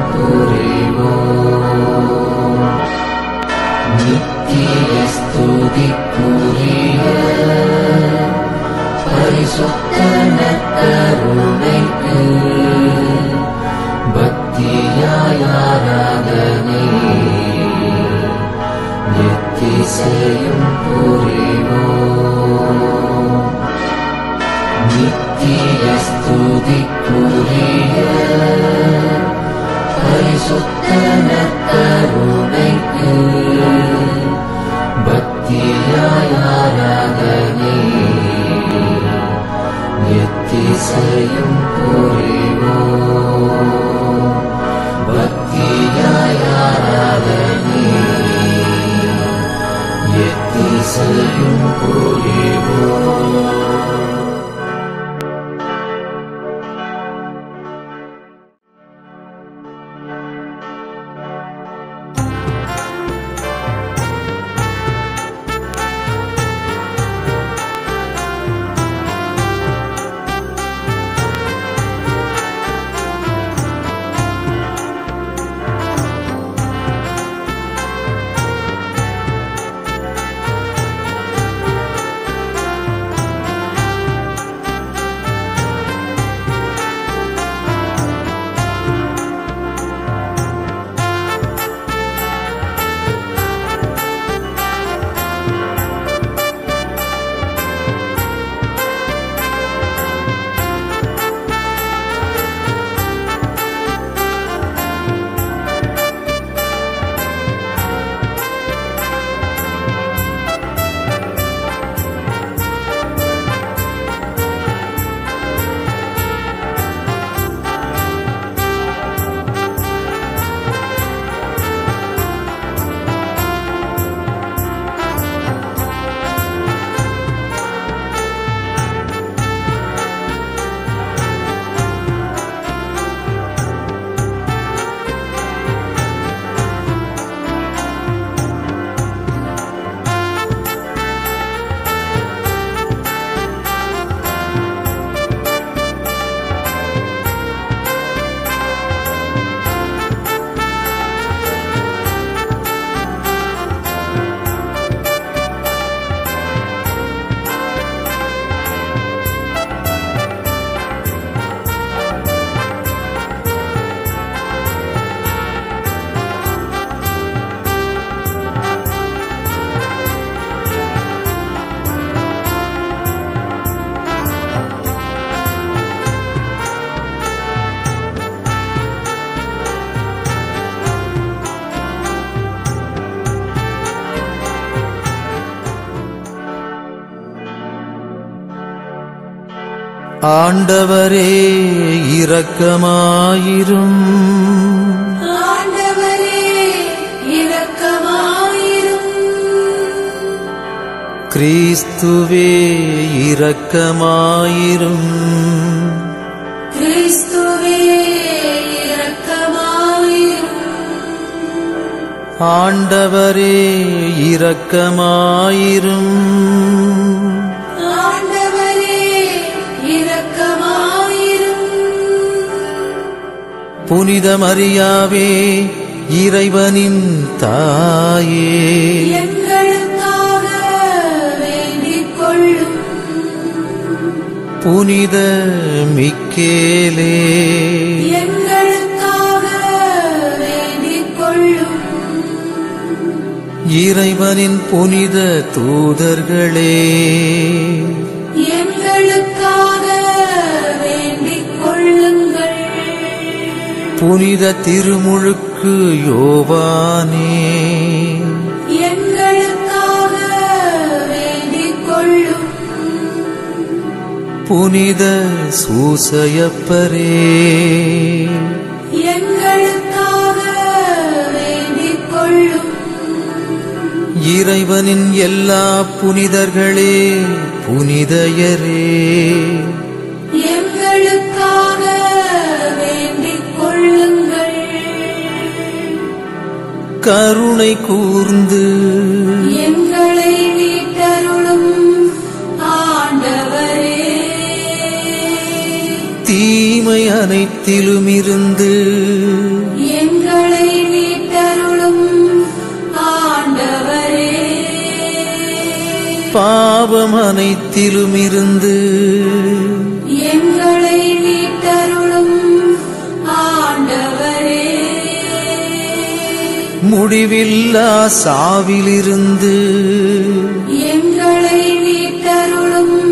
புரிவோம் நித்திய ஸ்துதிக்குரிய பரிசுத்த நற்கருணைக்கு பக்தியாய் ஆராதனை எத்திசையும் புரிவோம் நித்திய ஸ்துதிக்குரிய பரிசுத்த நற்கருணைக்கு பக்தியாய் ஆராதனை எத்திசையும் புரிவோம் பக்தியாய் ஆராதனை எத்திசையும் புரிவோம் ஆண்டவரே இரக்கமாயிரும் ஆண்டவரே இரக்கமாயிரும் கிறிஸ்துவே இரக்கமாயிரும் கிறிஸ்துவே இரக்கமாயிரும் ஆண்டவரே இரக்கமாயிரும் ஆண்டவரே இரக்கமாயிரும் புனித மரியாவே இறைவனின் தாயே எங்களுக்காக வேண்டிக் கொள்ளும் புனித மிக்கேலே எங்களுக்காக வேண்டிக் கொள்ளும் இறைவனின் புனித தூதர்களே எங்களுக்காக வேண்டிக் கொள்ளுங்கள் புனித திருமுழுக்கு யோவானே எங்களுக்காக வேண்டிக் கொள்ளும் புனித சூசையப்பரே எங்களுக்காக வேண்டிக் கொள்ளும் இறைவனின் எல்லா புனிதர்களே புனிதயரே எங்களுக்காக வேண்டிக் கொள்ளுங்கள் கருணை கூர்ந்து எங்களை மீட்டருளும் ஆண்டவரே தீமை அனைத்திலுமிருந்து பாவம் அனைத்திலும் இருந்து எங்களை மீட்டருளும் ஆண்டவரே முடிவில்லா சாவிலிருந்து எங்களை மீட்டருளும்